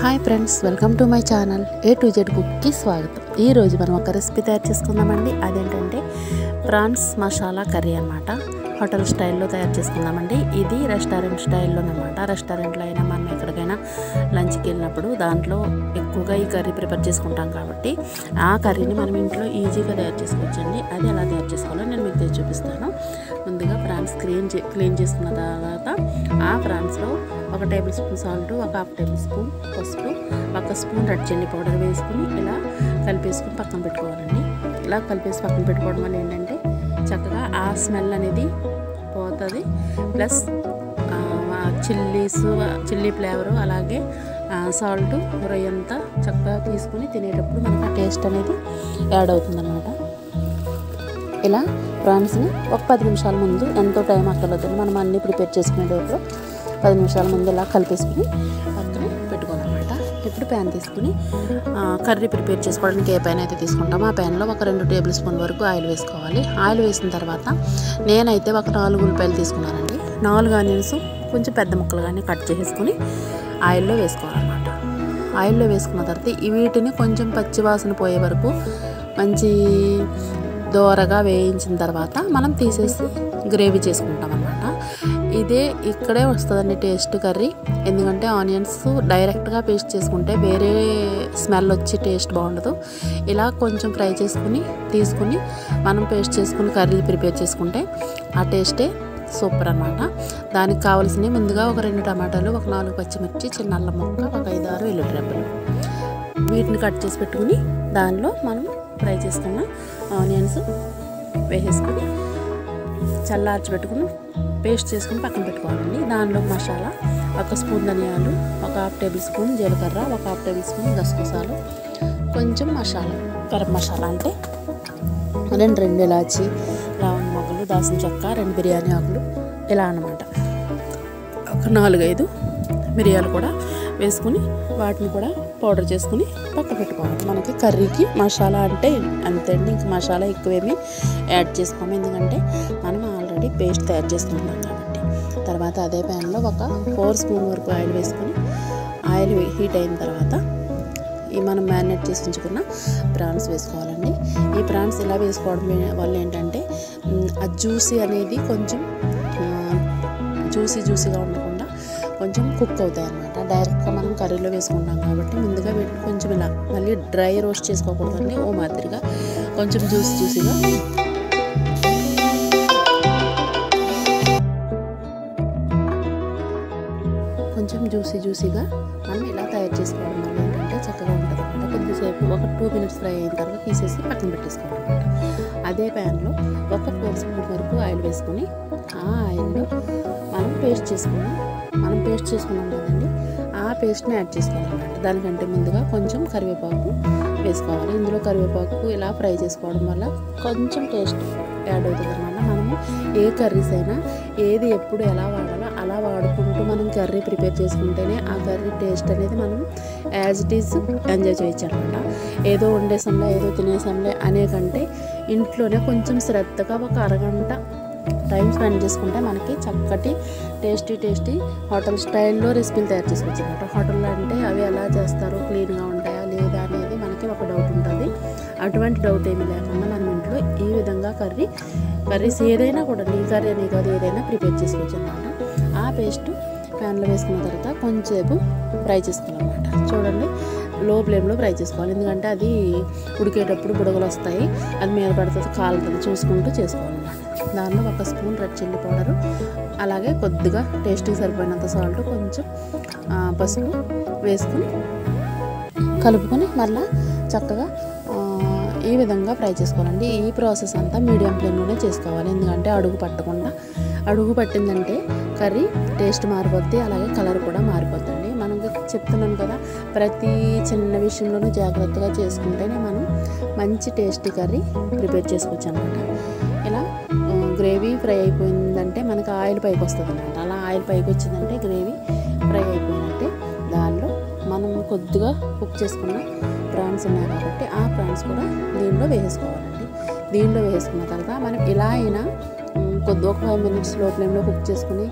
hi friends welcome to my channel A to Z కుక్కి స్వాగతం ఈరోజు మనం ఒక రెసిపీ తయారు చేసుకుందామండి అదేంటంటే ప్రాన్స్ మసాలా కర్రీ అనమాట హోటల్ స్టైల్లో తయారు చేసుకుందామండి ఇది రెస్టారెంట్ స్టైల్లో అనమాట రెస్టారెంట్లో అయినా మనం ఎక్కడికైనా లంచ్కి వెళ్ళినప్పుడు దాంట్లో ఎక్కువగా ఈ కర్రీ ప్రిపేర్ చేసుకుంటాం కాబట్టి ఆ కర్రీని మనం ఇంట్లో ఈజీగా తయారు చేసుకోవచ్చండి అది ఎలా తయారు చేసుకోవాలో నేను మీకు తెచ్చి చూపిస్తాను ముందుగా ప్రాన్స్ క్లీన్ చే క్లీన్ చేసుకున్న తర్వాత ఆ ప్రాన్స్లో ఒక టేబుల్ స్పూన్ సాల్ట్ ఒక హాఫ్ టేబుల్ స్పూన్ పసుపు ఒక స్పూన్ రెడ్ చిల్లీ పౌడర్ వేసుకుని ఇలా కలిపేసుకుని పక్కన పెట్టుకోవాలండి ఇలా కలిపేసి పక్కన పెట్టుకోవడం వల్ల ఏంటంటే చక్కగా ఆ స్మెల్ అనేది పోతుంది ప్లస్ చిల్లీస్ చిల్లీ ఫ్లేవరు అలాగే సాల్ట్ రొయ్యంతా చక్కగా తీసుకుని తినేటప్పుడు మనకు ఆ టేస్ట్ అనేది యాడ్ అవుతుంది ఇలా ప్రాన్స్ని ఒక పది నిమిషాల ముందు ఎంతో టైం అక్కర్లేదండి మనం అన్నీ ప్రిపేర్ చేసుకునేటప్పుడు పది నిమిషాల ముందు ఇలా కలిపేసుకుని పక్కన పెట్టుకోవాలన్నమాట ఇప్పుడు ప్యాన్ తీసుకుని కర్రీ ప్రిపేర్ చేసుకోవడానికి ఏ ప్యాన్ అయితే తీసుకుంటామో ఆ ప్యాన్లో ఒక రెండు టేబుల్ స్పూన్ వరకు ఆయిల్ వేసుకోవాలి ఆయిల్ వేసిన తర్వాత నేనైతే ఒక నాలుగు ఉల్లిపాయలు తీసుకున్నానండి నాలుగు ఆనియన్స్ కొంచెం పెద్ద ముక్కలుగానే కట్ చేసుకుని ఆయిల్లో వేసుకోవాలన్నమాట ఆయిల్లో వేసుకున్న తర్వాత ఈ వీటిని కొంచెం పచ్చి వాసన పోయే వరకు మంచి దోరగా వేయించిన తర్వాత మనం తీసేసి గ్రేవీ చేసుకుంటాం అనమాట ఇదే ఇక్కడే వస్తుందండి టేస్ట్ కర్రీ ఎందుకంటే ఆనియన్స్ డైరెక్ట్గా పేస్ట్ చేసుకుంటే వేరే స్మెల్ వచ్చి టేస్ట్ బాగుండదు ఇలా కొంచెం ఫ్రై చేసుకుని తీసుకుని మనం పేస్ట్ చేసుకుని కర్రీ ప్రిపేర్ చేసుకుంటే ఆ టేస్టే సూపర్ అనమాట దానికి కావాల్సినవి ముందుగా ఒక రెండు టమాటాలు ఒక నాలుగు పచ్చిమిర్చి చిన్న అల్లం ముక్క ఒక ఐదు ఆరు వెల్లుల్లి రెబ్బలు వీటిని కట్ చేసి పెట్టుకుని దానిలో మనం ఫ్రై చేసుకున్న ఆనియన్స్ వేసేసుకుని చల్లార్చి పెట్టుకుని పేస్ట్ చేసుకుని పక్కన పెట్టుకోవాలండి దానిలో మసాలా ఒక స్పూన్ ధనియాలు ఒక హాఫ్ టేబుల్ స్పూన్ జీలకర్ర ఒక హాఫ్ టేబుల్ స్పూన్ గసగసాలు కొంచెం మసాలా గరం మసాలా అంటే రెండు రెండు ఇలాచి లవంగ మొగ్గలు దాసిన చెక్క రెండు బిర్యానీ ఆకులు ఇలా అన్నమాట ఒక నాలుగైదు మిరియాలు కూడా వేసుకుని వాటిని కూడా పౌడర్ చేసుకుని పక్క పెట్టుకోవాలి మనకి కర్రీకి మసాలా అంటే అంతే అండి ఇంక మసాలా ఎక్కువేమీ యాడ్ చేసుకోము ఎందుకంటే మనం ఆల్రెడీ పేస్ట్ తయారు చేసుకుంటున్నాం కాబట్టి తర్వాత అదే ప్యాన్లో ఒక ఫోర్ స్పూన్ వరకు ఆయిల్ వేసుకొని ఆయిల్ హీట్ అయిన తర్వాత ఈ మనం మ్యారినేట్ చేసి ఉంచుకున్న ప్రాన్స్ వేసుకోవాలండి ఈ ప్రాన్స్ ఇలా వేసుకోవడం వల్ల ఏంటంటే ఆ జ్యూసీ అనేది కొంచెం జ్యూసీ జ్యూసీగా ఉండకుండా కొంచెం కుక్ అవుతాయి అనమాట డైరెక్ట్గా మనం కర్రీలో వేసుకుంటాం కాబట్టి ముందుగా వీటిని కొంచెం ఇలా మళ్ళీ డ్రై రోస్ట్ చేసుకోకూడదండి ఓ మాదిరిగా కొంచెం జ్యూస్ జ్యూసీగా కొంచెం జ్యూసీ జ్యూసీగా మనం ఇలా తయారు చేసుకోవడం వల్ల ఏంటంటే చక్కగా ఉంటుంది అనమాట కొద్దిసేపు ఒక టూ మినిట్స్ ఫ్రై అయిన తర్వాత తీసేసి పక్కన పెట్టేసుకోవాలన్నమాట అదే ప్యాన్లో ఒక ఫోర్ స్పూన్ వరకు ఆయిల్ వేసుకొని ఆ ఆయిల్లో మనం పేస్ట్ చేసుకున్నాం మనం పేస్ట్ చేసుకున్నాం కదండి ఆ పేస్ట్ని యాడ్ చేసుకోవాలన్నమాట దానికంటే ముందుగా కొంచెం కరివేపాకు వేసుకోవాలి ఇందులో కరివేపాకు ఇలా ఫ్రై చేసుకోవడం వల్ల కొంచెం టేస్ట్ యాడ్ అవుతుంది అనమాట మనము ఏ కర్రీస్ అయినా ఏది ఎప్పుడు ఎలా వాడాలో అలా వాడుకుంటూ మనం కర్రీ ప్రిపేర్ చేసుకుంటేనే ఆ కర్రీ టేస్ట్ అనేది మనం యాజ్ ఇట్ ఈజ్ ఎంజాయ్ చేయొచ్చు అనమాట ఏదో వండేసంలే ఏదో తినేసంలే అనే కంటే ఇంట్లోనే కొంచెం శ్రద్ధగా ఒక అరగంట టైం స్పెండ్ చేసుకుంటే మనకి చక్కటి టేస్టీ టేస్టీ హోటల్ స్టైల్లో రెసిపీలు తయారు చేసుకోవచ్చు అనమాట హోటల్లో అంటే అవి ఎలా చేస్తారో క్లీన్గా ఉంటాయా లేదా అనేది మనకి ఒక డౌట్ ఉంటుంది అటువంటి డౌట్ ఏమీ లేకుండా మనం ఇంట్లో ఈ విధంగా కర్రీ కర్రీస్ ఏదైనా కూడా నీ కర్రీ అని కాదు ఏదైనా ప్రిపేర్ చేసుకోవచ్చు అనమాట ఆ పేస్ట్ ప్యాన్లో వేసుకున్న తర్వాత కొంచెంసేపు ఫ్రై చేసుకోవాలన్నమాట చూడండి లో ఫ్లేమ్లో ఫ్రై చేసుకోవాలి ఎందుకంటే అది ఉడికేటప్పుడు బుడగలు వస్తాయి అది మీద పడుతుంది కాలుతుంది చూసుకుంటూ చేసుకోవాలన్నమాట దానిలో ఒక స్పూన్ రెడ్ చిల్లీ పౌడరు అలాగే కొద్దిగా టేస్ట్కి సరిపోయినంత సాల్ట్ కొంచెం పసుపు వేసుకుని కలుపుకొని మళ్ళీ చక్కగా ఈ విధంగా ఫ్రై చేసుకోవాలండి ఈ ప్రాసెస్ అంతా మీడియం ఫ్లేమ్లోనే చేసుకోవాలి ఎందుకంటే అడుగు పట్టకుండా అడుగు పట్టిందంటే కర్రీ టేస్ట్ మారిపోద్ది అలాగే కలర్ కూడా మారిపోద్దండి మనం చెప్తున్నాను కదా ప్రతి చిన్న విషయంలోనూ జాగ్రత్తగా చేసుకుంటేనే మనం మంచి టేస్టీ కర్రీ ప్రిపేర్ చేసుకోవచ్చు అనమాట ఇలా గ్రేవీ ఫ్రై అయిపోయిందంటే మనకి ఆయిల్ పైకి వస్తుంది అనమాట అలా ఆయిల్ పైకి వచ్చిందంటే గ్రేవీ ఫ్రై అయిపోయినట్టే దానిలో మనం కొద్దిగా కుక్ చేసుకున్న ప్రాన్స్ ఉన్నాయి కాబట్టి ఆ ప్రాన్స్ కూడా దీనిలో వేసేసుకోవాలండి దీనిలో వేసుకున్న తర్వాత మనం ఇలా అయినా కొద్ది ఒక ఫైవ్ మినిట్స్ లో ఫ్లేమ్లో కుక్ చేసుకుని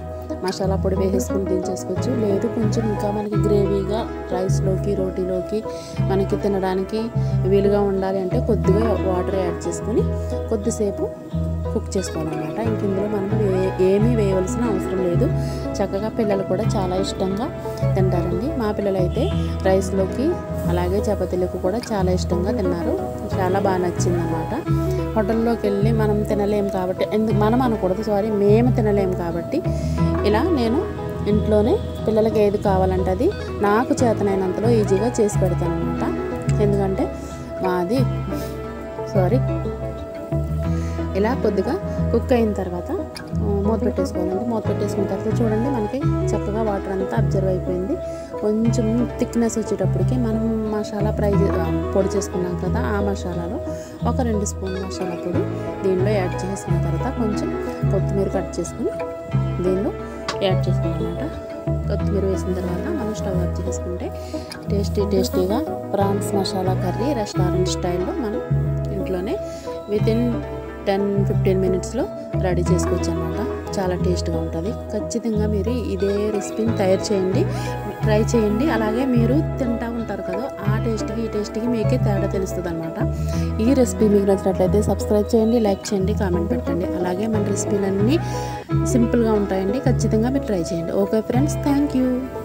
మసాలా పొడి వేసేసుకుని దించేసుకోవచ్చు లేదు కొంచెం ఇంకా మనకి గ్రేవీగా రైస్లోకి రోటీలోకి మనకి తినడానికి వీలుగా ఉండాలి అంటే కొద్దిగా వాటర్ యాడ్ చేసుకొని కొద్దిసేపు కుక్ చేసుకోవాలన్నమాట ఇంక ఇందులో మనం ఏ ఏమీ వేయవలసిన అవసరం లేదు చక్కగా పిల్లలు కూడా చాలా ఇష్టంగా తింటారండి మా పిల్లలు అయితే రైస్లోకి అలాగే చపాతీలకు కూడా చాలా ఇష్టంగా తిన్నారు చాలా బాగా నచ్చిందన్నమాట హోటల్లోకి వెళ్ళి మనం తినలేం కాబట్టి ఎందుకు మనం అనకూడదు సారీ మేము తినలేం కాబట్టి ఇలా నేను ఇంట్లోనే పిల్లలకి ఏది కావాలంటే అది నాకు చేతనైనంతలో ఈజీగా చేసి పెడతాను అనమాట ఎందుకంటే మాది సారీ ఇలా కొద్దిగా కుక్ అయిన తర్వాత ఆ, మూత పెట్టేసుకోవాలండి మూత పెట్టేసుకున్న తర్వాత చూడండి మనకి చక్కగా వాటర్ అంతా అబ్జర్వ్ అయిపోయింది కొంచెం థిక్నెస్ వచ్చేటప్పటికి మనం మసాలా ఫ్రై చే- ఆ, పొడి చేసుకున్నాం కదా ఆ మసాలాలో ఒక రెండు స్పూన్ మసాలా పొడి దీనిలో యాడ్ చేసుకున్న తర్వాత కొంచెం కొత్తిమీర కట్ చేసుకుని దీనిలో యాడ్ చేసుకున్నమాట కొత్తిమీర వేసిన తర్వాత మనం స్టవ్ ఆఫ్ చేసుకుంటే టేస్టీ టేస్టీగా ప్రాన్స్ మసాలా కర్రీ రెస్టారెంట్ స్టైల్లో మనం ఇంట్లోనే విత్ ఇన్ టెన్ ఫిఫ్టీన్ మినిట్స్లో రెడీ చేసుకోవచ్చు అనమాట చాలా టేస్ట్గా ఉంటుంది ఖచ్చితంగా మీరు ఇదే రెసిపీని తయారు చేయండి ట్రై చేయండి అలాగే మీరు తింటా ఉంటారు కదా ఆ టేస్ట్కి ఈ టేస్ట్కి మీకే తేడా తెలుస్తుంది అనమాట ఈ రెసిపీ మీకు నచ్చినట్లయితే సబ్స్క్రైబ్ చేయండి లైక్ చేయండి కామెంట్ పెట్టండి అలాగే మన రెసిపీలన్నీ సింపుల్గా ఉంటాయండి ఖచ్చితంగా మీరు ట్రై చేయండి ఓకే ఫ్రెండ్స్ థ్యాంక్ యూ